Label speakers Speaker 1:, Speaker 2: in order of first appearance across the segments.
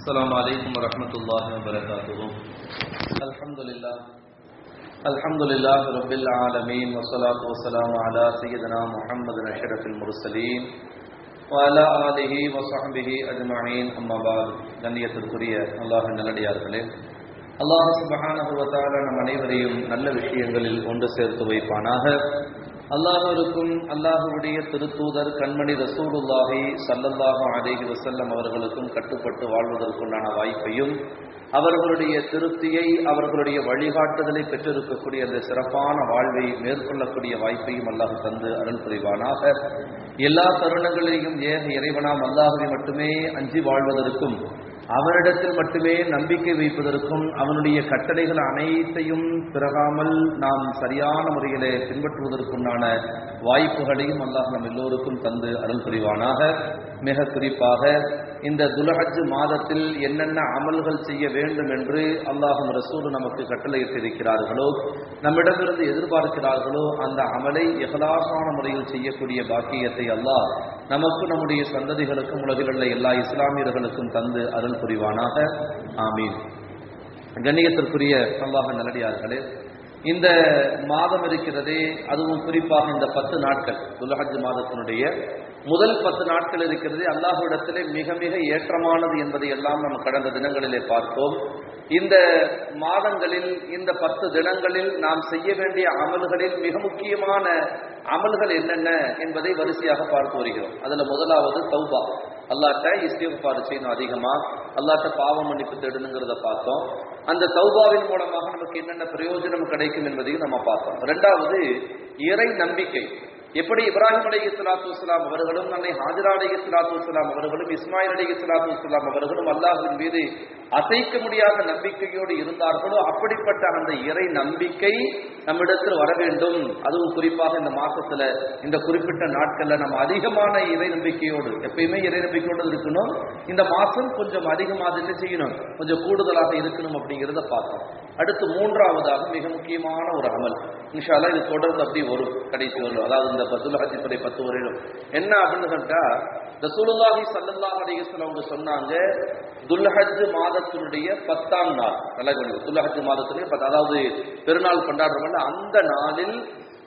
Speaker 1: السلام عليكم ورحمة الله وبركاته الحمد لله الحمد لله رب العالمين والصلاة والسلام على سيدنا محمد أشرف المرسلين وعلى آله وصحبه أجمعين أما بعد கண்ணியத்திற்குரிய அல்லாஹ் நல்லடியார்களே அல்லாஹ் சுபஹானஹு வ தஆலா நம் அனைவரையும் நல்ல விஷயங்களில் ஒன்று சேர்த்து வைப்பானாக அல்லாஹருக்கும் அல்லாஹுடைய திருத்தூதர் கண்மணி ரசூலுல்லாஹி ஸல்லல்லாஹு அலைஹி வஸல்லம் அவர்களுக்கும் கட்டுப்பட்டு வாழ்வதற்குண்டான வாய்ப்பையும் அவர்களுடைய திருப்தியை அவர்களுடைய வழிகாட்டுதலை பெற்றிருக்கக்கூடிய அந்த சிறப்பான வாழ்வை மேற்கொள்ளக்கூடிய வாய்ப்பையும் அல்லாஹ் தந்து அருள் புரிவானாக எல்லா தருணங்களையும் ஏக இறைவனாம் அல்லாஹுவை மட்டுமே அஞ்சி வாழ்வதற்கும் அவனிடத்தில் மட்டுமே நம்பிக்கை வைப்பதற்கும் அவனுடைய கட்டளைகள் அனைத்தையும் பிறகாமல் நாம் சரியான முறையிலே பின்பற்றுவதற்குண்டான வாய்ப்புகளையும் அல்லாஹ் நம் எல்லோருக்கும் தந்து அருள் புரிவானாக மிக குறிப்பாக இந்த துலஹஜ் மாதத்தில் என்னென்ன அமல்கள் செய்ய வேண்டும் என்று அல்லாஹும் ரசூல் நமக்கு கட்டளையிட்டிருக்கிறார்களோ நம்மிடமிருந்து எதிர்பார்க்கிறார்களோ அந்த அமலை எகலாசான முறையில் செய்யக்கூடிய பாக்கியத்தை அல்லாஹ் நமக்கு நம்முடைய சந்ததிகளுக்கும் உலகில் உள்ள எல்லா இஸ்லாமியர்களுக்கும் தந்து அருள் புரிவானாக ஆமீன் கண்ணியத்திற்குரிய அல்லாஹ் நல்லடியார்களே இந்த மாதம் இருக்கிறதே அதுவும் குறிப்பாக இந்த பத்து நாட்கள் துலஹஜ் மாதத்தினுடைய முதல் பத்து நாட்கள் இருக்கிறது அல்லாஹுடத்திலே மிக மிக ஏற்றமானது என்பதை எல்லாம் நாம் கடந்த தினங்களிலே பார்த்தோம் இந்த மாதங்களில் இந்த பத்து தினங்களில் நாம் செய்ய வேண்டிய அமல்களில் மிக முக்கியமான அமல்கள் என்னென்ன என்பதை வரிசையாக பார்த்து வருகிறோம் அதுல முதலாவது தௌபா அல்லாட்ட இஸ்திஃபார் செய்யணும் அதிகமா அல்லாட்ட பாவம் மன்னிப்பு தேடணுங்கிறத பார்த்தோம் அந்த தௌபாவின் மூலமாக நமக்கு என்னென்ன பிரயோஜனம் கிடைக்கும் என்பதையும் நம்ம பார்த்தோம் ரெண்டாவது இறை நம்பிக்கை எப்படி இப்ராஹிம் அலி இஸ்லாத்து வஸ்லாம் அவர்களும் அன்னை ஹாஜரா அலி இஸ்லாத்து வஸ்லாம் அவர்களும் இஸ்மாயில் அலி இஸ்லாத்து வஸ்லாம் அவர்களும் அல்லாஹின் மீது அசைக்க முடியாத நம்பிக்கையோடு இருந்தார்களோ அப்படிப்பட்ட அந்த இறை நம்பிக்கை நம்மிடத்தில் வர வேண்டும் அதுவும் குறிப்பாக இந்த மாசத்துல இந்த குறிப்பிட்ட நாட்கள்ல நம்ம அதிகமான இறை நம்பிக்கையோடு எப்பயுமே இறை நம்பிக்கையோடு இருக்கணும் இந்த மாசம் கொஞ்சம் அதிகமாக என்ன செய்யணும் கொஞ்சம் கூடுதலாக இருக்கணும் அப்படிங்கிறத பார்த்தோம் அடுத்து மூன்றாவதாக மிக முக்கியமான ஒரு அமல் இன்ஷால்லா இது தொடர்ந்து அப்படி வரும் கடைசி வரும் அதாவது இந்த பத்துல் ஹஜ் படை பத்து வரையிலும் என்ன அப்படின்னு கேட்டா ரசூலுல்லாஹி ஸல்லல்லாஹு அலைஹி வஸல்லம் அவங்க சொன்னாங்க துல்ஹஜ் மாதத்தினுடைய பத்தாம் நாள் நல்லா கவனிங்க துல்ஹஜ் மாதத்தினுடைய பத்து அதாவது பெருநாள் கொண்டாடுறோம்ல அந்த நாளில்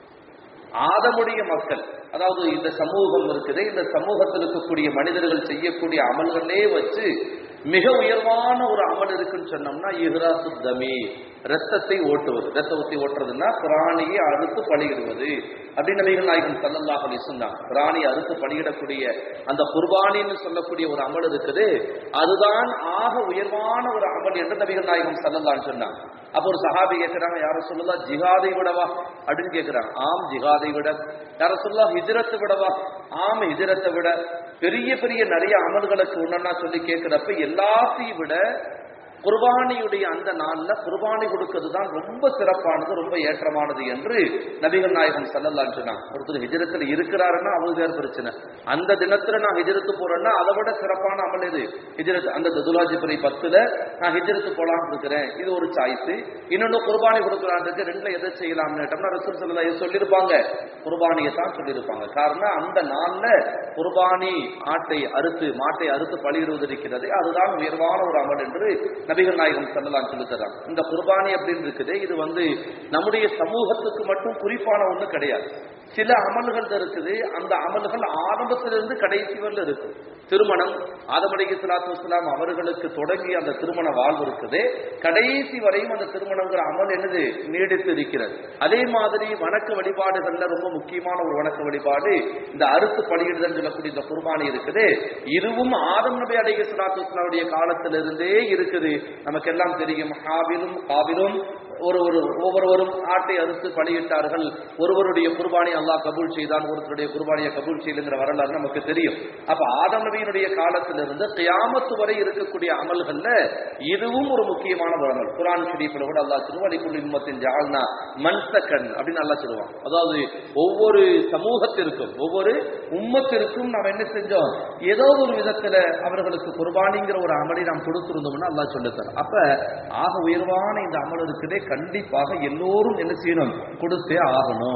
Speaker 1: ஆதமுடைய மக்கள் அதாவது இந்த சமூகம் இருக்குது இந்த சமூகத்தில் இருக்கக்கூடிய மனிதர்கள் செய்யக்கூடிய அமல்களே வச்சு மிக உயர்வான ஒரு அமல் இருக்குன்னு சொன்னோம்னா இஹ்ராசு தமி ரத்தத்தை ஓட்டுவது ரத்தத்தை ஓட்டுறதுன்னா பிராணியை அறுத்து பலியிடுவது அப்படின்னு நபிகள் நாயகம் சல்லல்லாஹ் அலி சொன்னாங்க பிராணியை அறுத்து பலியிடக்கூடிய அந்த குர்பானின்னு சொல்லக்கூடிய ஒரு அமல் இருக்குது அதுதான் ஆக உயர்வான ஒரு அமல் என்று நபிகள் நாயகம் சல்லல்லான்னு சொன்னாங்க அப்போ ஒரு சஹாபி கேட்கிறாங்க யார சொல்லலாம் ஜிஹாதை விடவா அப்படின்னு கேட்கிறாங்க ஆம் ஜிஹாதை விட யார சொல்லலாம் ஹிஜரத்தை விடவா ஆம் ஹிஜரத்தை விட பெரிய பெரிய நிறைய அமல்களுக்கு ஒன்னா சொல்லி கேட்கிறப்ப எல்லாத்தையும் விட குர்பானியுடைய அந்த நாள்ல குர்பானி கொடுக்கிறது தான் ரொம்ப சிறப்பானது ரொம்ப ஏற்றமானது என்று நபிகள் நாயகம் சல்லல்லான்னு சொன்னாங்க ஒருத்தர் ஹிஜரத்தில் இருக்கிறாருன்னா அவங்க வேறு பிரச்சனை அந்த தினத்துல நான் ஹிஜரத்து போறேன்னா அதை விட சிறப்பான அமல் இது ஹிஜரத் அந்த துலாஜிபுரி பத்துல நான் ஹிஜரத்து போலாம்னு இருக்கிறேன் இது ஒரு சாய்ஸ் இன்னொன்னு குர்பானி கொடுக்கலான் இருக்கு ரெண்டுல எதை செய்யலாம்னு கேட்டோம்னா ரசூல் சல்லா சொல்லியிருப்பாங்க குர்பானியை தான் சொல்லியிருப்பாங்க காரணம் அந்த நாள்ல குர்பானி ஆட்டை அறுத்து மாட்டை அறுத்து பலியிடுவது இருக்கிறது அதுதான் உயர்வான ஒரு அமல் என்று நபிகள் நாயகம் சொல்லலாம் சொல்லி தர்றாங்க இந்த குர்பானி அப்படின்னு இருக்குது இது வந்து நம்முடைய சமூகத்துக்கு மட்டும் குறிப்பான ஒண்ணு கிடையாது சில அமல்கள் இருக்குது அந்த அமல்கள் ஆரம்பத்திலிருந்து கடைசி வரல இருக்கு திருமணம் ஆதமலை சலாத்து வஸ்லாம் அவர்களுக்கு தொடங்கி அந்த திருமண வாழ்வு இருக்குது கடைசி வரையும் அந்த திருமணங்கிற அமல் என்னது நீடித்து இருக்கிறது அதே மாதிரி வணக்க வழிபாடுகள்ல ரொம்ப முக்கியமான ஒரு வணக்க வழிபாடு இந்த அறுத்து பலியிடுதல் சொல்லக்கூடிய இந்த குர்பானி இருக்குது இதுவும் ஆதம் நபி அலைஹி சலாத்து வஸ்லாமுடைய காலத்திலிருந்தே இருக்குது நமக்கு எல்லாம் தெரியும் ஹாவிலும் காவிலும் ஒரு ஒரு ஒவ்வொருவரும் ஆட்டை அறுத்து பலியிட்டார்கள் ஒருவருடைய குர்பானி அல்லாஹ் கபூல் செய்தான் ஒருத்தருடைய குர்பானியை கபூல் செய்யுங்கிற வரலாறு நமக்கு தெரியும் அப்ப ஆதம் நபியினுடைய காலத்திலிருந்து கியாமத்து வரை இருக்கக்கூடிய அமல்கள்ல இதுவும் ஒரு முக்கியமான ஒரு அமல் குரான் ஷரீஃபில் கூட அல்லாஹ் திருவலிக்குள் இம்மத்தின் ஜால்னா மன்சக்கன் அப்படின்னு அல்லாஹ் சொல்லுவான் அதாவது ஒவ்வொரு சமூகத்திற்கும் ஒவ்வொரு உம்மத்திற்கும் நாம் என்ன செஞ்சோம் ஏதோ ஒரு விதத்துல அவர்களுக்கு குர்பானிங்கிற ஒரு அமலை நாம் கொடுத்திருந்தோம்னா அல்லாஹ் சொல்லுத்தார் அப்ப ஆக உயர்வான இந்த அமல் இருக்குதே கண்டிப்பாக எல்லோரும் என்ன செய்யணும் கொடுத்தே ஆகணும்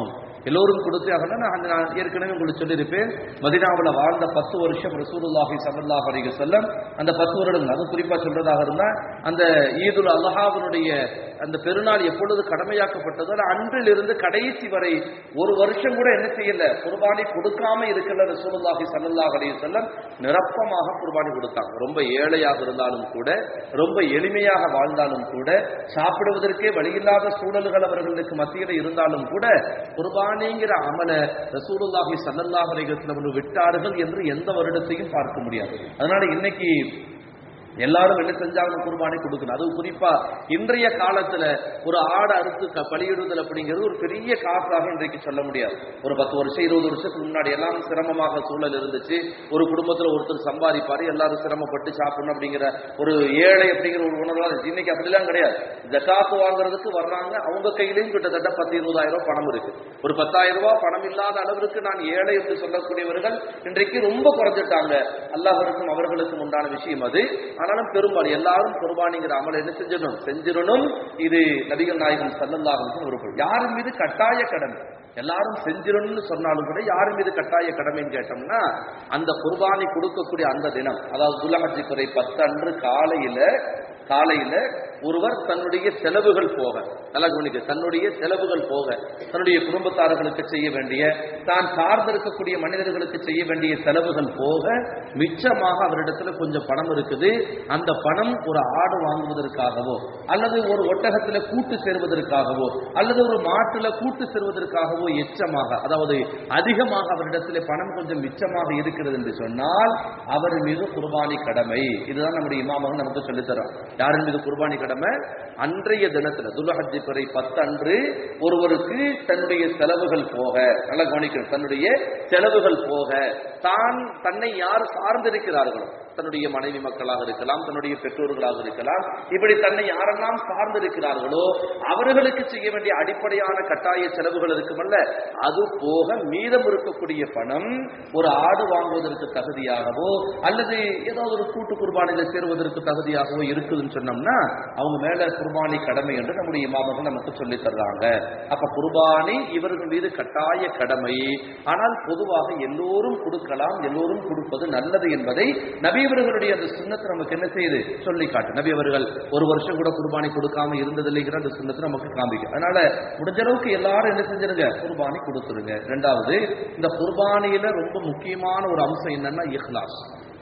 Speaker 1: எல்லோரும் கொடுத்தே ஆகணும் நான் நான் ஏற்கனவே உங்களுக்கு சொல்லியிருப்பேன் மதினாவுல வாழ்ந்த பத்து வருஷம் ரசூலுல்லாஹி ஸல்லல்லாஹு அலைஹி வஸல்லம் அந்த பத்து வருடங்கள் அது குறிப்பா சொல்றதாக இருந்தா அந்த ஈதுல் அல்ஹாவினுடைய அந்த பெருநாள் எப்பொழுது கடமையாக்கப்பட்டதோ அன்றிலிருந்து கடைசி வரை ஒரு வருஷம் கூட என்ன செய்யல குர்பானி கொடுக்காம இருக்கிற ரசூலுல்லாஹி ஸல்லல்லாஹு அலைஹி வஸல்லம் நிரப்பமாக குர்பானி கொடுத்தாங்க ரொம்ப ஏழையாக இருந்தாலும் கூட ரொம்ப எளிமையாக வாழ்ந்தாலும் கூட சாப்பிடுவதற்கே வழியில்லாத சூழல்கள் அவர்களுக்கு மத்தியில் இருந்தாலும் கூட குர்பானிங்கிற அமல ரசூலுல்லாஹி ஸல்லல்லாஹு அலைஹி வஸல்லம் விட்டார்கள் என்று எந்த வருடத்தையும் பார்க்க முடியாது அதனால இன்னைக்கு எல்லாரும் என்ன செஞ்சாலும் குர்பானி கொடுக்கணும் அதுவும் குறிப்பா இன்றைய காலத்துல ஒரு ஆடை அறுத்து க- பலியிடுதல் அப்படிங்கிறது ஒரு பெரிய காசாக இன்றைக்கு சொல்ல முடியாது ஒரு பத்து வருஷம் இருபது வருஷத்துக்கு முன்னாடி எல்லாம் சிரமமாக சூழல் இருந்துச்சு ஒரு குடும்பத்துல ஒருத்தர் சம்பாதிப்பாரு எல்லாரும் சிரமப்பட்டு சாப்பிடணும் அப்படிங்கிற ஒரு ஏழை அப்படிங்கிற ஒரு உணர்வு இருந்துச்சு. இன்னைக்கு அப்படிலாம் கிடையாது ஜக்காத்து வாங்குறதுக்கு வர்றாங்க அவங்க கையிலையும் கிட்டத்தட்ட பத்து இருபதாயிரம் ரூபாய் பணம் இருக்கு ஒரு பத்தாயிரம் ரூபாய் பணம் இல்லாத அளவிற்கு நான் ஏழை என்று சொல்லக்கூடியவர்கள் இன்றைக்கு ரொம்ப குறைஞ்சிட்டாங்க அல்லாஹருக்கும் அவர்களுக்கும் உண்டான விஷயம் அது ஆனாலும் பெரும்பாலும் எல்லாரும் குர்பானிங்கிற அமல் என்ன செஞ்சிடணும் செஞ்சிடணும் இது நபிகள் நாயகம் சல்லல்லாஹுக்கும் விருப்பம் யாரின் மீது கட்டாய கடமை எல்லாரும் செஞ்சிடணும்னு சொன்னாலும் கூட யார் மீது கட்டாய கடமைன்னு கேட்டோம்னா அந்த குர்பானி கொடுக்கக்கூடிய அந்த தினம் அதாவது துலஹஜி துறை பத்து அன்று காலையில காலையில ஒருவர் தன்னுடைய செலவுகள் போக நல்லா கவனிக்க தன்னுடைய செலவுகள் போக தன்னுடைய குடும்பத்தார்களுக்கு செய்ய வேண்டிய தான் சார்ந்திருக்கக்கூடிய மனிதர்களுக்கு செய்ய வேண்டிய செலவுகள் போக மிச்சமாக அவரிடத்துல கொஞ்சம் பணம் இருக்குது அந்த பணம் ஒரு ஆடு வாங்குவதற்காகவோ அல்லது ஒரு ஒட்டகத்துல கூட்டு சேர்வதற்காகவோ அல்லது ஒரு மாட்டுல கூட்டு சேர்வதற்காகவோ எச்சமாக அதாவது அதிகமாக அவரிடத்துல பணம் கொஞ்சம் மிச்சமாக இருக்கிறது என்று சொன்னால் அவர் மீது குர்பானி கடமை இதுதான் நம்முடைய இமாமகம் நமக்கு சொல்லித்தரோம் யாரின் மீது குர்பானி கடமை அன்றைய தினத்துல துலஹஜி பிறை பத்து அன்று ஒருவருக்கு தன்னுடைய செலவுகள் போக நல்லா கவனிக்கணும் தன்னுடைய செலவுகள் போக தான் தன்னை யார் சார்ந்திருக்கிறார்களோ தன்னுடைய மனைவி மக்களாக இருக்கலாம் தன்னுடைய பெற்றோர்களாக இருக்கலாம் இப்படி தன்னை யாரெல்லாம் சார்ந்திருக்கிறார்களோ அவர்களுக்கு செய்ய வேண்டிய அடிப்படையான கட்டாய செலவுகள் இருக்குமல்ல அது போக மீதம் இருக்கக்கூடிய பணம் ஒரு ஆடு வாங்குவதற்கு தகுதியாகவோ அல்லது ஏதாவது ஒரு கூட்டு குர்பானில சேருவதற்கு தகுதியாகவோ இருக்குதுன்னு சொன்னோம்னா அவங்க மேல குர்பானி கடமை என்று நம்முடைய இமாமர்கள் நமக்கு சொல்லி தர்றாங்க அப்ப குர்பானி இவர்கள் மீது கட்டாய கடமை ஆனால் பொதுவாக எல்லோரும் கொடுக்கலாம் எல்லோரும் கொடுப்பது நல்லது என்பதை நபியவர்களுடைய அந்த சுண்ணத்தை நமக்கு என்ன செய்யுது சொல்லி காட்டு நபி அவர்கள் ஒரு வருஷம் கூட குர்பானி கொடுக்காம இருந்ததில்லைங்கிற அந்த சுண்ணத்தை நமக்கு காமிக்கும் அதனால முடிஞ்ச அளவுக்கு எல்லாரும் என்ன செஞ்சிருங்க குர்பானி கொடுத்துருங்க ரெண்டாவது இந்த குர்பானியில ரொம்ப முக்கியமான ஒரு அம்சம் என்னன்னா இஹ்லாஸ்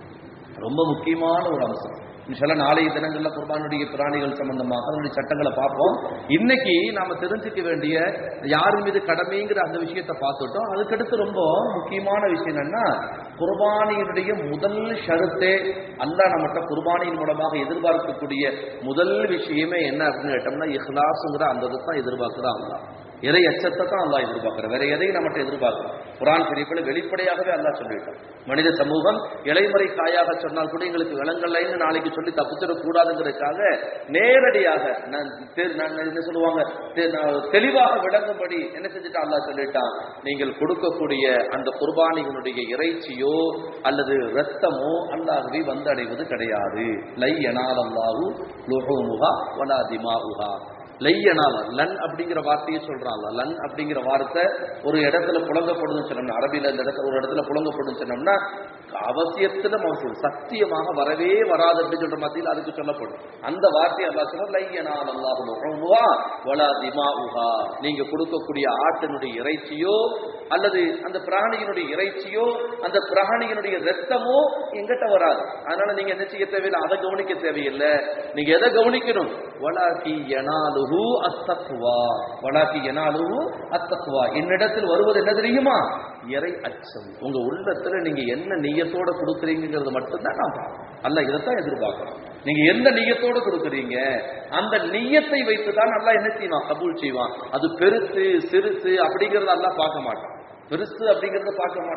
Speaker 1: ரொம்ப முக்கியமான ஒரு அம்சம் இன்ஷால்லா நாளைய தினங்கள்ல குர்பானுடைய பிராணிகள் சம்பந்தமாக அதனுடைய சட்டங்களை பார்ப்போம் இன்னைக்கு நாம தெரிஞ்சுக்க வேண்டிய யார் மீது கடமைங்கிற அந்த விஷயத்தை பார்த்துட்டோம் அதுக்கடுத்து ரொம்ப முக்கியமான விஷயம் என்னன்னா குர்பானியினுடைய முதல் ஷருத்தே அல்லாஹ் நம்மகிட்ட குர்பானியின் மூலமாக எதிர்பார்க்கக்கூடிய முதல் விஷயமே என்ன அப்படின்னு கேட்டோம்னா இஹ்லாஸுங்கிற அந்த இதை தான் எதிர்பார்க்குறா அல்லாஹ் இறை அச்சத்தை தான் அல்லாஹ் எதிர்பார்க்கிறார் வேற எதையும் நம்மகிட்ட எதிர்பார்க்கிறோம் குரான் ஷரீஃபில் வெளிப்படையாகவே அல்லாஹ் சொல்லிட்டான் மனித சமூகம் இலைமறை காயாக சொன்னால் கூட எங்களுக்கு விலங்கல்லைன்னு நாளைக்கு சொல்லி தப்பிச்சிடக் கூடாதுங்கிறதுக்காக நேரடியாக நான் தெ- நான் என்ன சொல்லுவாங்க தெ- நான் தெளிவாக விளங்கும்படி என்ன செஞ்சுட்டு அல்லாஹ் சொல்லிட்டான் நீங்கள் கொடுக்கக்கூடிய அந்த குர்பானிகளுடைய இறைச்சியோ அல்லது இரத்தமோ அல்லாஹ்வை வந்தடைவது கிடையாது லை எனால் அல்லாஹு லுஹூமுஹா வலா திமாஉஹா லையனால லன் அப்படிங்கிற வார்த்தையை சொல்றாங்க லன் அப்படிங்கிற வார்த்தை ஒரு இடத்துல புழங்கப்படுதுன்னு சொன்னோம்னா அரபியில இந்த இடத்துல ஒரு இடத்துல புழங்கப்படுதுன்னு சொன்னோம்னா அவசியத்துல அவசியம் சத்தியமாக வரவே வராது அப்படின்னு சொல்ற மத்தியில் அதுக்கு சொல்லப்படும் அந்த வார்த்தை அல்லா சொல்ற லையனால் அல்லாஹுவா வலா திமாஉஹா நீங்க கொடுக்கக்கூடிய ஆட்டினுடைய இறைச்சியோ அல்லது அந்த பிராணியினுடைய இறைச்சியோ அந்த பிராணியினுடைய ரத்தமோ எங்கிட்ட வராது அதனால நீங்க என்ன செய்ய தேவையில்லை அதை கவனிக்க தேவையில்லை நீங்க எதை கவனிக்கணும் வலாக்கி யனாலுஹு அத்தக்வா வலாக்கி யனாலுஹு அத்தக்வா என்னிடத்தில் வருவது என்ன தெரியுமா இறை அச்சம் உங்க உள்ளத்துல நீங்க என்ன நீயத்தோட கொடுக்குறீங்கிறது மட்டும்தான் நான் பார்க்கணும். அல்லாஹ் இதைத்தான் எதிர்பார்க்கிறோம் நீங்க எந்த நீயத்தோட கொடுக்குறீங்க அந்த நீயத்தை வைத்து தான் நல்லா என்ன செய்வான் கபூல் செய்வான் அது பெருசு சிறுசு அப்படிங்கறத எல்லாம் பார்க்க மாட்டான் பெருசு அப்படிங்கறத பார்க்க மாட்டான்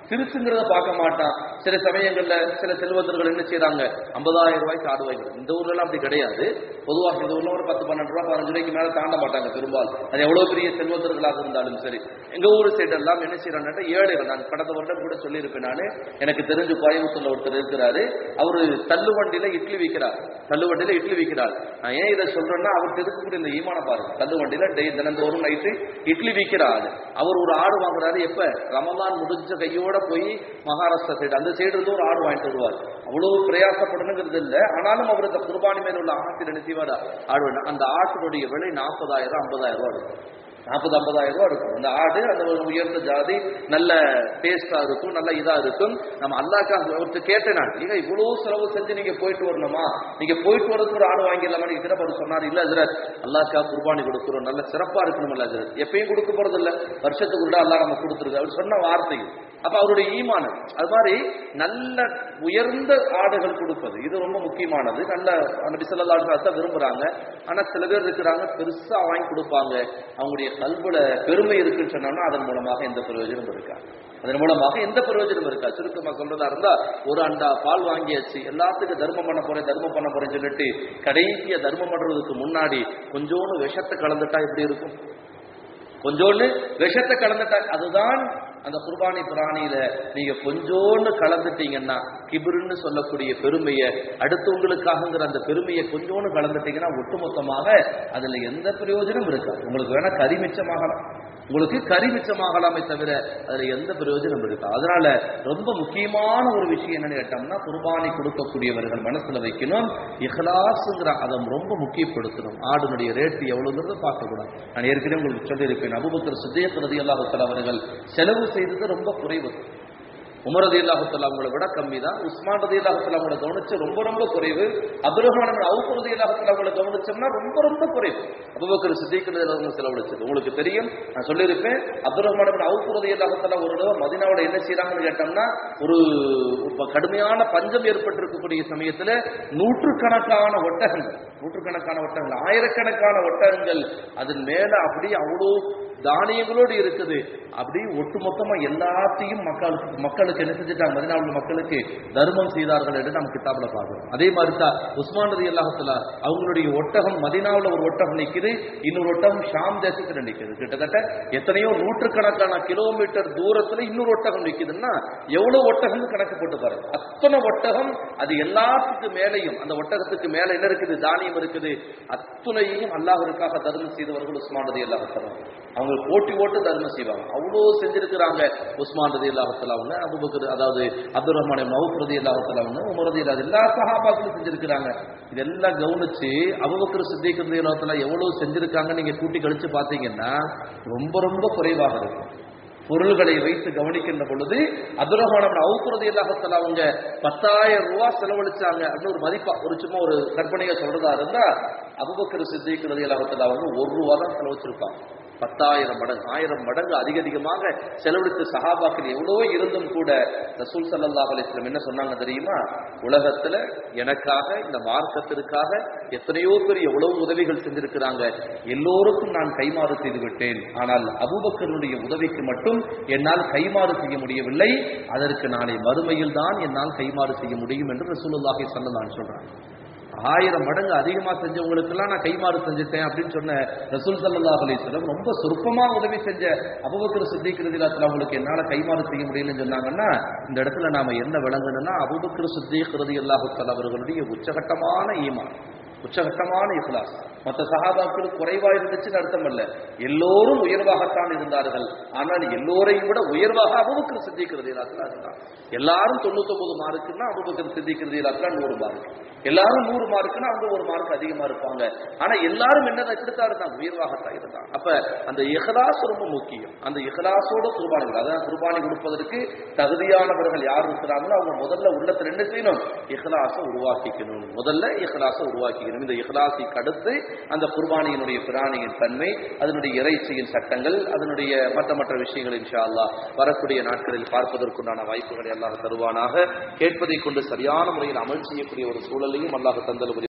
Speaker 1: திருச்சுங்கிறத பார்க்க மாட்டான் சில சமயங்கள்ல சில செல்வந்தர்கள் என்ன செய்றாங்க ஐம்பதாயிரம் ரூபாய்க்கு ஆடு வாங்கி இந்த ஊர்ல எல்லாம் அப்படி கிடையாது பொதுவாக இந்த ஊர்ல ஒரு பத்து பன்னெண்டு ரூபாய் பதினஞ்சு ரூபாய்க்கு மேல தாண்ட மாட்டாங்க பெரும்பாலும் அது எவ்வளவு பெரிய செல்வந்தர்களாக இருந்தாலும் சரி எங்க ஊர் சைடு எல்லாம் என்ன செய்யறாங்கன்னா ஏழைகள் நான் கடந்த வருடம் கூட சொல்லியிருப்பேன் நானு எனக்கு தெரிஞ்சு கோயம்புத்தூர்ல ஒருத்தர் இருக்கிறாரு அவரு தள்ளு வண்டியில இட்லி விற்கிறார் தள்ளு வண்டியில இட்லி விற்கிறார் நான் ஏன் இதை சொல்றேன்னா அவர் இருக்கக்கூடிய இந்த ஈமான பாருங்க தள்ளு வண்டியில டெய் தினந்தோறும் நைட்டு இட்லி விற்கிறாரு அவர் ஒரு ஆடு வாங்குறாரு எப்ப ரமலான் முடிஞ்ச கையோட போய் மகாராஷ்டிரா சைடு அந்த சைடு இருந்து ஒரு ஆடு வாங்கிட்டு வருவார் அவ்வளவு பிரயாசப்படணுங்கிறது இல்லை ஆனாலும் அவர் இந்த குர்பானி மேல உள்ள ஆசையில் என்ன செய்வார் ஆடு வேணும். அந்த ஆட்டினுடைய விலை நாற்பதாயிரம் ஐம்பதாயிரம் ரூபாய் இருக்கும் நாற்பது ஐம்பதாயிரம் ரூபாய் இருக்கும் அந்த ஆடு அந்த ஒரு உயர்ந்த ஜாதி நல்ல டேஸ்டா இருக்கும் நல்ல இதா இருக்கும் நம்ம அல்லாக்காக ஒருத்தர் கேட்டேன் நான் நீங்க இவ்வளவு செலவு செஞ்சு நீங்க போயிட்டு வரணுமா நீங்க போயிட்டு வரதுக்கு ஒரு ஆடு வாங்கிடலாமா நீங்க சிறப்பு சொன்னார் இல்ல ஹஜரத் அல்லாக்கா குர்பானி கொடுக்குறோம் நல்ல சிறப்பா இருக்கணும் இல்ல ஹஜரத் எப்பயும் கொடுக்க போறது இல்ல வருஷத்துக்கு கூட அல்லாஹ் நம்ம கொடுத்துருக்கு அவர் சொன்ன வார்த்தை அப்ப அவருடைய ஈமானம் அது மாதிரி நல்ல உயர்ந்த ஆடுகள் கொடுப்பது இது ரொம்ப முக்கியமானது நல்ல நபி ஸல்லல்லாஹு அலைஹி வஸல்லம் விரும்புறாங்க ஆனா சில பேர் இருக்கிறாங்க பெருசா வாங்கி கொடுப்பாங்க அவங்களுடைய கல்புல பெருமை இருக்குன்னு சொன்னோம்னா அதன் மூலமாக எந்த பிரயோஜனமும் இருக்கா அதன் மூலமாக எந்த பிரயோஜனமும் இருக்கா சுருக்கமா சொல்றதா இருந்தா ஒரு அண்டா பால் வாங்கியாச்சு எல்லாத்துக்கும் தர்மம் பண்ண போறேன் தர்மம் பண்ண போறேன்னு சொல்லிட்டு கடைசியா தர்மம் பண்றதுக்கு முன்னாடி கொஞ்சோண்டு விஷத்தை கலந்துட்டா எப்படி இருக்கும் கொஞ்சோண்டு விஷத்தை கலந்துட்டா அதுதான் அந்த குர்பானி பிராணியில நீங்க கொஞ்சோண்டு கலந்துட்டீங்கன்னா கிபிருன்னு சொல்லக்கூடிய பெருமையை அடுத்தவங்களுக்காகங்கிற அந்த பெருமையை கொஞ்சோண்டு கலந்துட்டீங்கன்னா ஒட்டுமொத்தமாக அதுல எந்த பிரயோஜனம் இருக்காது உங்களுக்கு வேணா கறி மிச்சமாகலாம் உங்களுக்கு கறி மிச்சமாகலாமே தவிர அதுல எந்த பிரயோஜனம் இருக்கா அதனால ரொம்ப முக்கியமான ஒரு விஷயம் என்னன்னு கேட்டோம்னா குர்பானி கொடுக்கக்கூடியவர்கள் மனசுல வைக்கணும் இஹ்லாஸ்ங்கிற அதை ரொம்ப முக்கியப்படுத்தணும் ஆடுனுடைய ரேட்டு எவ்வளவுங்கிறத பார்க்க கூடாது நான் ஏற்கனவே உங்களுக்கு சொல்லியிருப்பேன் அபுபக்கர் சித்தியக் ரதி அல்லாஹுத்தல் அவர்கள் செலவு செய்தது ரொம்ப குறைவு உமர் ரதி அல்லாஹுத்தல் அவங்கள விட கம்மி தான் உஸ்மான் ரதி அல்லாஹுத்தல் அவங்கள கவனிச்சு ரொம்ப ரொம்ப குறைவு அப்துரஹ்மான் அவுப் ரதி அல்லாஹுத்தல் அவங்கள கவனிச்சோம்னா ரொம்ப ரொம்ப குறைவு அபுபக்கர் சித்திக் ரதி அவங்க செலவழிச்சது உங்களுக்கு தெரியும் நான் சொல்லியிருப்பேன் அப்துரஹ்மான் அவுப் ரதி அல்லாஹுத்தல் ஒரு தடவை மதினாவோட என்ன செய்யறாங்கன்னு கேட்டோம்னா ஒரு இப்ப கடுமையான பஞ்சம் ஏற்பட்டிருக்கக்கூடிய சமயத்துல நூற்றுக்கணக்கான ஒட்டகங்கள் நூற்றுக்கணக்கான ஒட்டகங்கள் ஆயிரக்கணக்கான ஒட்டகங்கள் அதன் மேல அப்படியே அவ்வளோ தானியங்களோடு இருக்குது அப்படி ஒட்டுமொத்தமா எல்லாத்தையும் மக்களுக்கு மக்களுக்கு என்ன செஞ்சுட்டாங்க மதினாவுள்ள மக்களுக்கு தர்மம் செய்தார்கள் என்று நம்ம கிதாபில் பார்க்கிறோம் அதே மாதிரி தான் உஸ்மான் ரதி அல்லாஹத்துல அவங்களுடைய ஒட்டகம் மதினாவுல ஒரு ஒட்டகம் நிக்குது இன்னொரு ஒட்டகம் ஷாம் தேசத்துல நிக்குது கிட்டத்தட்ட எத்தனையோ நூற்றுக்கணக்கான கிலோமீட்டர் தூரத்துல இன்னொரு ஒட்டகம் நிக்குதுன்னா எவ்வளவு ஒட்டகம் கணக்கு போட்டு பாருங்க அத்தனை ஒட்டகம் அது எல்லாத்துக்கு மேலையும் அந்த ஒட்டகத்துக்கு மேல என்ன இருக்குது தானியம் இருக்குது அத்துணையையும் அல்லாஹிற்காக தர்மம் செய்தவர்கள் உஸ்மான் ரதி அல்லாஹத்தலாம் அவங்க போட்டி போட்டு தர்மம் செய்வாங்க அவ்வளோ செஞ்சிருக்கிறாங்க உஸ்மான் ரதி அல்லாஹத்தல அவங்க அபுபக்கர் அதாவது அப்துல் ரஹ்மான் மவுப் ரதி அல்லாஹத்தல அவங்க உமர் ரதி அல்லாஹ் எல்லா சஹாபாக்களும் செஞ்சிருக்கிறாங்க இதெல்லாம் கவனிச்சு அபுபக்கர் சித்திக் ரதி அல்லாஹத்தல எவ்வளவு செஞ்சிருக்காங்க நீங்க கூட்டி கழிச்சு பாத்தீங்கன்னா ரொம்ப ரொம்ப குறைவாக இருக்கும் பொருள்களை வைத்து கவனிக்கின்ற பொழுது அப்துரஹ்மான் அவுக்குறது இல்லாஹத்தில் அவங்க பத்தாயிரம் ரூபாய் செலவழிச்சாங்க அப்படின்னு ஒரு மதிப்பா ஒரு சும்மா ஒரு கற்பனையா சொல்றதா இருந்தா அபுபக்கர் சித்திக்கிறது இல்லாஹத்தில் அவங்க ஒரு ரூபா தான் செலவழிச்சிருப்பாங்க பத்தாயிரம் மடங்கு ஆயிரம் மடங்கு அதிக அதிகமாக செலவழித்த சஹாபாக்கள் எவ்வளவோ இருந்தும் கூட ரசூல் சல்லல்லாஹு அலைஹி வஸல்லம் என்ன சொன்னாங்க தெரியுமா உலகத்துல எனக்காக இந்த மார்க்கத்திற்காக எத்தனையோ பேர் எவ்வளவு உதவிகள் செஞ்சிருக்கிறாங்க எல்லோருக்கும் நான் கைமாறு செய்து விட்டேன் ஆனால் அபூபக்கருடைய உதவிக்கு மட்டும் என்னால் கைமாறு செய்ய முடியவில்லை அதற்கு நாளை மறுமையில் தான் என்னால் கைமாறு செய்ய முடியும் என்று ரசூலுல்லாஹி ஸல்லல்லாஹு சொல்றாங்க ஆயிரம் மடங்கு அதிகமா செஞ்சவங்களுக்கெல்லாம் நான் கைமாறு செஞ்சுட்டேன் அப்படின்னு சொன்ன ரசூல் சல்லல்லாஹு அலைஹி வஸல்லம் ரொம்ப சொற்பமா உதவி செஞ்ச அபூபக்கர் சித்திக் ரலியல்லாஹு அவங்களுக்கு என்னால கைமாறு செய்ய முடியலன்னு சொன்னாங்கன்னா இந்த இடத்துல நாம என்ன விளங்கணும்னா அபூபக்கர் சித்திக் ரலியல்லாஹு தஆலா அவர்களுடைய உச்சகட்டமான ஈமான் உச்சகட்டமான இஹ்லாஸ் மற்ற சஹாபாக்கள் குறைவா இருந்துச்சுன்னு அர்த்தம் அல்ல எல்லோரும் உயர்வாகத்தான் இருந்தார்கள் ஆனால் எல்லோரையும் விட உயர்வாக அபுபக்கர் சித்திக்கிறது இருந்தான் எல்லாரும் தொண்ணூத்தொன்பது மார்க்குன்னா அபுபக்கர் சித்திக்கிறது இல்லாதான் நூறு மார்க் எல்லாரும் நூறு மார்க்குன்னா அவங்க ஒரு மார்க் அதிகமா இருப்பாங்க ஆனா எல்லாரும் என்னதான் இப்படித்தான் இருந்தாங்க உயர்வாகத்தான் இருந்தாங்க அப்ப அந்த இஹ்லாஸ் ரொம்ப முக்கியம் அந்த இஹ்லாஸோட குர்பானிகள் அதான் குர்பானி கொடுப்பதற்கு தகுதியானவர்கள் யார் இருக்கிறாங்களோ அவங்க முதல்ல உள்ளத்துல என்ன செய்யணும் இஹ்லாஸை உருவாக்கிக்கணும் முதல்ல இஹ்லாஸை உருவாக்கிக்கணும் இந்த இஹ்லாஸைக்கு அடுத்து அந்த குர்பானியினுடைய பிராணியின் தன்மை அதனுடைய இறைச்சியின் சட்டங்கள் அதனுடைய மற்ற மற்ற விஷயங்கள் இன்ஷா அல்லாஹ் வரக்கூடிய நாட்களில் பார்ப்பதற்குண்டான வாய்ப்புகளை அல்லாஹ் தருவானாக கேட்பதை கொண்டு சரியான முறையில் அமல் செய்யக்கூடிய ஒரு சூழலையும் அல்லாஹ் தந்தல்